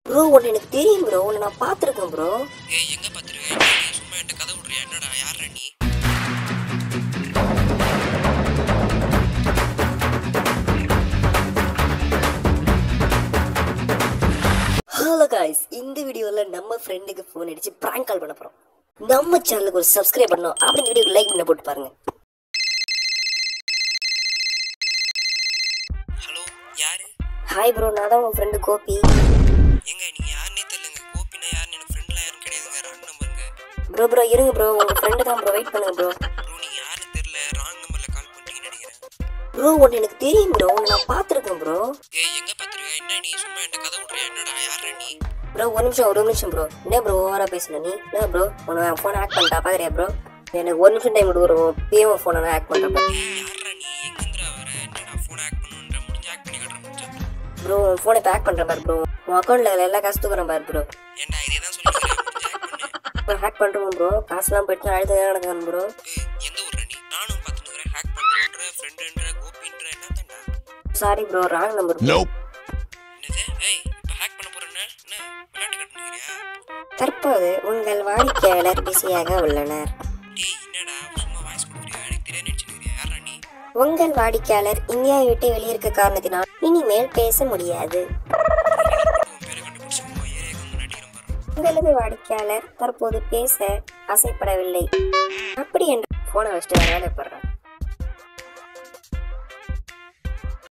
bro ஒன்று எனக்கு தெரியும் ப்ரோ ஒன்று நான் பார்த்துருக்கேன் ப்ரோ ஏய் எங்க பாத்துருக்க என்ன நீ சும்மா என்கிட்ட கதை விடுறியா என்னடா யாரா நீ ஹலோ காய்ஸ் இந்த வீடியோவில் நம்ம ஃப்ரெண்டுக்கு ஃபோன் அடிச்சு ப்ராங்க் கால் பண்ண போகிறோம் நம்ம சேனலுக்கு ஒரு சப்ஸ்கிரைப் பண்ணோம் அப்படின்னு வீடியோக்கு லைக் பண்ண போட்டு பாருங்க ஹலோ யாரு ஹாய் ப்ரோ நான் தான் உங்கள் ஃப்ரெண்டு கோபி எங்க நீ யாருன்னே தெரியலங்க கோபினா யாருன்னு எனக்கு ஃப்ரெண்ட்லாம் யாரும் கிடையாதுங்க ராங் நம்பருங்க ப்ரோ ப்ரோ இருங்க ப்ரோ உங்கள் ஃப்ரெண்டு தான் ப்ரோ வெயிட் பண்ணுங்க ப்ரோ ப்ரோ நீங்க யாருன்னு தெரியல ராங் நம்பர்ல கால் பண்ணிட்டீங்கன்னு நினைக்கிறேன் ப்ரோ ஒன்று எனக்கு தெரியும் ப்ரோ ஒன்று நான் பார்த்துருக்கேன் ப்ரோ ஏய் எங்க பாத்துருக்க என்ன நீ சும்மா என்கிட்ட கதை விடுறியா என்னடா யாரா நீ ப்ரோ ஒரு நிமிஷம் ஒரு நிமிஷம் ப்ரோ என்ன ப்ரோ ஓவராக பேசுன நீ என்ன ப்ரோ உன்னை ஃபோனை ஹேக் பண்ணிட்டா பார்க்குறியா ப்ரோ எனக்கு ஒரு நிமிஷம் டைம் விடு ஒரு பிஎம் ஃபோனை நான் ஹேக் பண்ணுறேன் ஏய் யாரா நீ எங்கந்திரா வர என்னடா ஃபோன் ஹேக் பண்ணுன்ற முடிஞ்சு ஹேக் பண்ணி காட்டுறேன் முடிஞ்சா ப்ரோ உன் ஃபோனை இப்போ ஹேக் பண்ணுறேன் பாரு ப்ரோ உன் அக்கௌண்ட்டில் எல்லா காசு தூக்குறேன் பாரு ப்ரோ ஏன்டா இதே தான் சொல்லிக்கிறேன் முடிஞ்சு ஹேக் பண்ணு இப்போ ஹேக் பண்ணுறோம் ப்ரோ காசுலாம் போயிட்டு அடுத்து நடக்குது ப்ரோ ஏய் எந்த ஊர்ல நீ நானும் பார்த்துனுக்குறேன் ஹேக் பண்ணுறேன்ற ஃப்ரெண்டுன்ற கோபின்ற என்ன தான்டா சாரி ப்ரோ ராங் நம்பர் என்னது ஏய் இப்போ ஹேக் பண்ண போறேன்னா என்ன விளையாட்டு கட்டுனுக்கிறியா தற்போது உங்கள் வாடிக்கையாளர் பிஸியாக உள்ளனர் டேய் என்னடா சும்மா வாய்ஸ் கொடுக்குறியா எனக்கு தெரியாது நினச்சினுக்கிறியா யாரா நீ உங்கள் வாடிக்கையாளர் இந்தியாவை விட்டு வெளியிருக்க காரணத்தினால் இனிமேல் பேச முடியாது உன் பேரை கண்டுபிடிச்சி உன் ஏரியாவுக்கு வந்து நடிக்கிறேன் பாரு உங்களது வாடிக்கையாளர் தற்போது பேச ஆசைப்படவில்லை அப்படி என்று போனை வச்சுட்டு வேற வேலை போடுறேன்